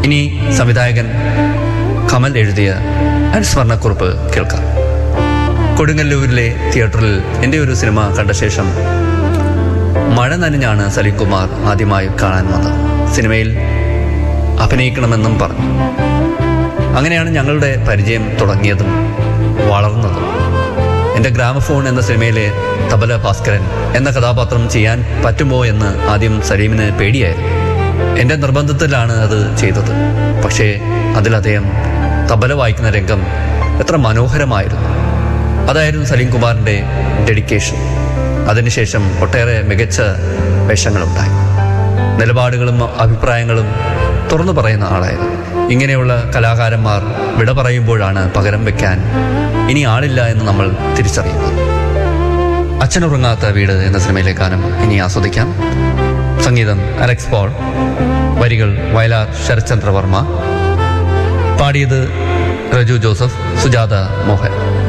ഇനി സംവിധായകൻ കമൽ എഴുതിയ അനുസ്മരണക്കുറിപ്പ് കേൾക്കാം കൊടുങ്ങല്ലൂരിലെ തിയേറ്ററിൽ എൻ്റെ ഒരു സിനിമ കണ്ട ശേഷം മഴ നനഞ്ഞാണ് സലീം കുമാർ ആദ്യമായി കാണാൻ വന്നത് സിനിമയിൽ അഭിനയിക്കണമെന്നും പറഞ്ഞു അങ്ങനെയാണ് ഞങ്ങളുടെ പരിചയം തുടങ്ങിയതും വളർന്നതും എൻ്റെ ഗ്രാമഫോൺ എന്ന സിനിമയിലെ തബല ഭാസ്കരൻ എന്ന കഥാപാത്രം ചെയ്യാൻ പറ്റുമോ എന്ന് ആദ്യം സലീമിന് പേടിയായിരുന്നു എൻ്റെ നിർബന്ധത്തിലാണ് അത് ചെയ്തത് പക്ഷേ അതിൽ അദ്ദേഹം തബല വായിക്കുന്ന രംഗം എത്ര മനോഹരമായിരുന്നു അതായിരുന്നു സലീം കുമാറിൻ്റെ ഡെഡിക്കേഷൻ അതിനുശേഷം ഒട്ടേറെ മികച്ച വേഷങ്ങളുണ്ടായി നിലപാടുകളും അഭിപ്രായങ്ങളും തുറന്നു പറയുന്ന ആളായിരുന്നു ഇങ്ങനെയുള്ള കലാകാരന്മാർ വിട പറയുമ്പോഴാണ് പകരം വെക്കാൻ ഇനി ആളില്ല എന്ന് നമ്മൾ തിരിച്ചറിയുന്നത് അച്ഛനുറങ്ങാത്ത വീട് എന്ന സിനിമയിലെ ഗാനം ഇനി ആസ്വദിക്കാം സംഗീതം അലക്സ് പോൾ വരികൾ വയലാർ ശരത്ചന്ദ്ര വർമ്മ പാടിയത് രജു ജോസഫ് സുജാത മോഹൻ